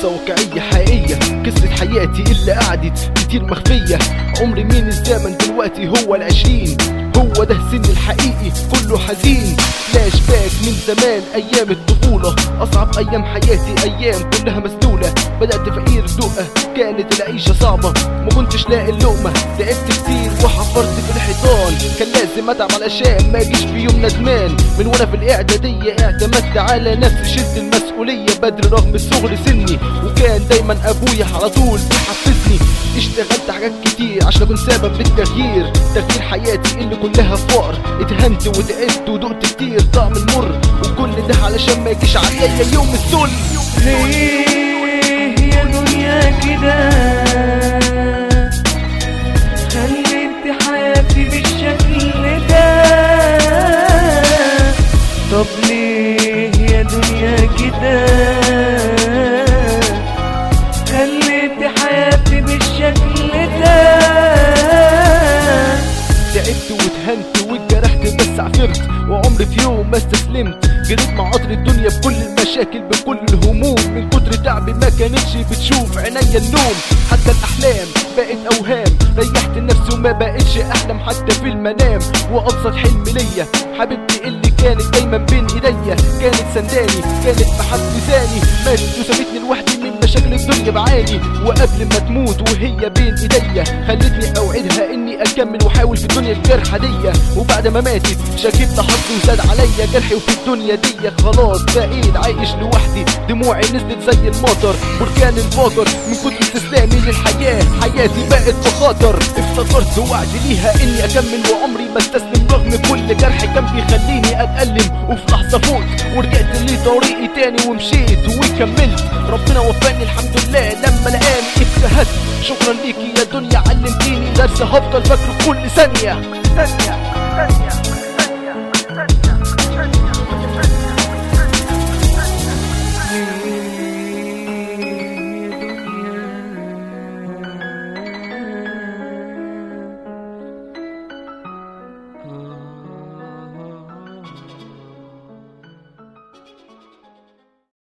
قصة واقعية حقيقية قصة حياتي اللي قعدت كتير مخفية عمري مين الزمن دلوقتي هو العشرين هو ده السن الحقيقي كله حزين فلاش باك من زمان ايام الطفولة اصعب ايام حياتي ايام كلها مسلولة بدأت فقير دقة كانت العيشة صعبة ما كنتش لاقي اللقمة تعبت كتير وحفرت في الحيطان كان لازم اتعب علشان ما اجيش في يوم ندمان من وانا في الاعدادية اعتمدت على نفسي شلت المسؤولية بدري رغم صغر سني وكان دايما ابويا على طول بيحفزني اشتغلت حاجات كتير عشان اكون سبب بالتغيير تغيير حياتي اللي كلها فقر اتهنت وتعبت ودقت كتير طعم المر وكل ده علشان ما يجيش عليا يوم الذل ليه يا دنيا كده خليت حياتي بالشكل ده طب ليه يا دنيا كده خليت حياتي بالشكل ده تعبت واتهنت واتجرحت بس عفرت وعمري في يوم ما استسلمت جريت مع قطر الدنيا بكل المشاكل بكل الهموم من كتر تعبي ما كانتش بتشوف عينيا النوم حتى الاحلام بقت اوهام ريحت نفسي وما بقتش احلم حتى في المنام وابسط حلم ليا حبيبتي اللي كانت دايما بين ايديا كانت سنداني كانت محفزاني ماتت وسابتني لوحدي من مشاكل الدنيا بعاني وقبل ما تموت وهي بين ايديا خلتني اوعدها اني اكمل واحاول في الدنيا الجرحى دي وبعد ما ماتت شكيت حظي وزاد عليا جرحي وفي الدنيا دي خلاص بقيت عايش لوحدي دموعي نزلت زي المطر بركان انفجر من كتر استسلامي للحياه حياتي بقت بخطر افتكرت وعدي ليها اني اكمل وعمري ما استسلم رغم كل جرح كان بيخليني اتألم وفي لحظه فوت ورجعت لطريقي تاني ومشيت وكملت ربنا وفاني الحمد لله لما لقاني اجتهدت شكرا ليكي يا دنيا علمتيني درس هفضل فاكره كل ثانيه ثانيه ثانيه